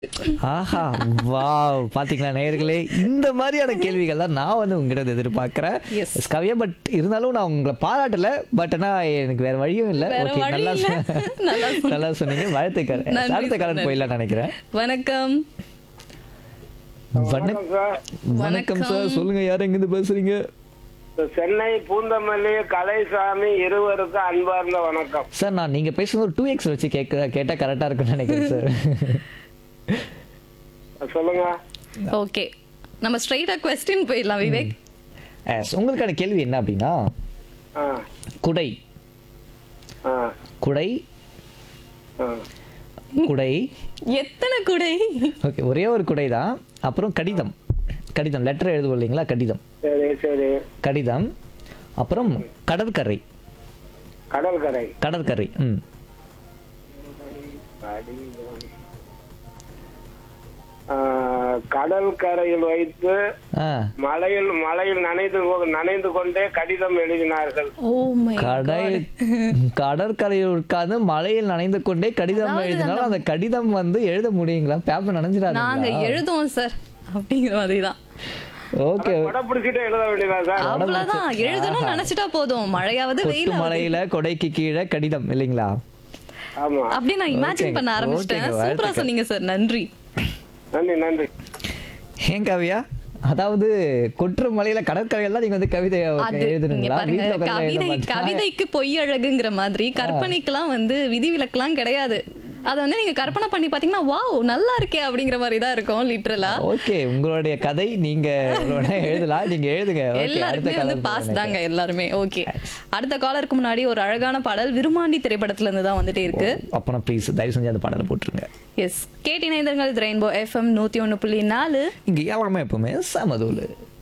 ஆஹா wow பாத்தீங்களா நேயர்களே இந்த மாதிரியான கேள்விகள் தான் நான் வந்து உங்ககிட்ட எதிர்பார்க்கிறேன் Yes. கவியா பட் இருந்தாலும் நான் உங்களை பாராட்டல பட் ஆனா எனக்கு வேற வழியும் இல்ல வேற ஓகே வழி நல்லா இல்ல. சொ- நல்லா சொன்னீங்க. நல்லா சொன்னீங்க வாழ்த்துக்கள் நன்றி அடுத்த சார், காலம் நன்றி. போயிடலாம் நினைக்கிறேன் வணக்கம் வணக்கம் சார் வணக்கம் சார் வணக்கம். சொல்லுங்க யார் எங்கிருந்து பேசுறீங்க சென்னை பூந்தமல்லி கலைசாமி இருவருக்கும் அன்பார்ந்த வணக்கம் சார் நான் நீங்க பேசுறது ஒரு டூ எக்ஸ் வச்சு கேட்க கேட்டா கரெக்டா இருக்கும்னு நினைக்கிறேன் சார் சொல்லுங்க ஓகே நம்ம ஸ்ட்ரைட்டா கொஸ்டின் போயிடலாம் விவேக் Yes, உங்களுக்கான கேள்வி என்ன அப்படின்னா ஆ குடை ஆ குடை ஆ. குடை எத்தனை குடை ஓகே ஒரே ஒரு குடை தான் அப்புறம் கடிதம் கடிதம் லெட்டர் எழுதுவோம் இல்லைங்களா கடிதம் சரி சரி கடிதம் அப்புறம் கடற்கரை கடற்கரை கடற்கரை ம் ஆ, கடற்கரையில் வைத்து ஆ மலையில் மலையில் நனைந்து கொ- நனைந்து கொண்டே கடிதம் எழுதினார்கள் ஓ மை கடை கடற்கரையில் உட்கார்ந்து மழையில் நனைந்து கொண்டே கடிதம் எழுதினாலும் அந்த கடிதம் வந்து எழுத முடியுங்களா பேப்பர் நாங்க நனைஞ்சிடாது எழுதுவோம் சார் அப்படிங்கிற மாதிரி தான் ஓகே கொடை பிடிச்சிட்டு எழுத வேண்டியதா சார் அவ்வளவுதான் எழுதணும்னு நினைச்சிட்டா போதும் மழையாவது கொட்டு வெயிலாவது மலையில கொடைக்கு கீழே கடிதம் இல்லைங்களா ஆமா அப்படி நான் இமேஜின் ஓகேங்க, பண்ண ஆரம்பிச்சிட்டேன் ஓகேங்க, சூப்பரா வாழ்த்துக்கள். சொன்னீங்க சார் நன்றி நன்றி நன்றி ஏன் கவியா அதாவது கொற்று மலையில கடற்கரையெல்லாம் நீங்க வந்து கவிதை அது இங்க எழுதுனீங்களா பாருங்க வீட்டுல உட்கார்ந்து எழுத கவிதை மாட்டீங்களா? கவிதைக்கு பொய் அழகுங்கிற மாதிரி கற்பனைக்கெல்லாம் வந்து விதிவிலக்கெல்லாம் கிடையாது அத வந்து நீங்க கற்பனை பண்ணி பாத்தீங்கன்னா வாவ் நல்லா இருக்கே அப்படிங்கிற மாதிரி தான் இருக்கும் லிட்டரலா ஓகே உங்களுடைய கதை நீங்க உங்களோட எழுதலாம் நீங்க எழுதுங்க Okay, அடுத்த எல்லாருமே வந்து கதை பாஸ் சொல்லுங்க. தாங்க எல்லாருமே ஓகே அடுத்த காலருக்கு முன்னாடி ஒரு அழகான பாடல் விருமாண்டி திரைப்படத்துல இருந்து தான் வந்துட்டே இருக்கு அப்பனா ப்ளீஸ் தயவு செஞ்சு அந்த பாடலை போட்டுருங்க எஸ் கேட்டி நேந்தங்கள் ரெயின்போ எஃப்எம் நூத்தி ஒண்ணு புள்ளி நாலு இங்க எல்லாமே எப்பவுமே சமதூள்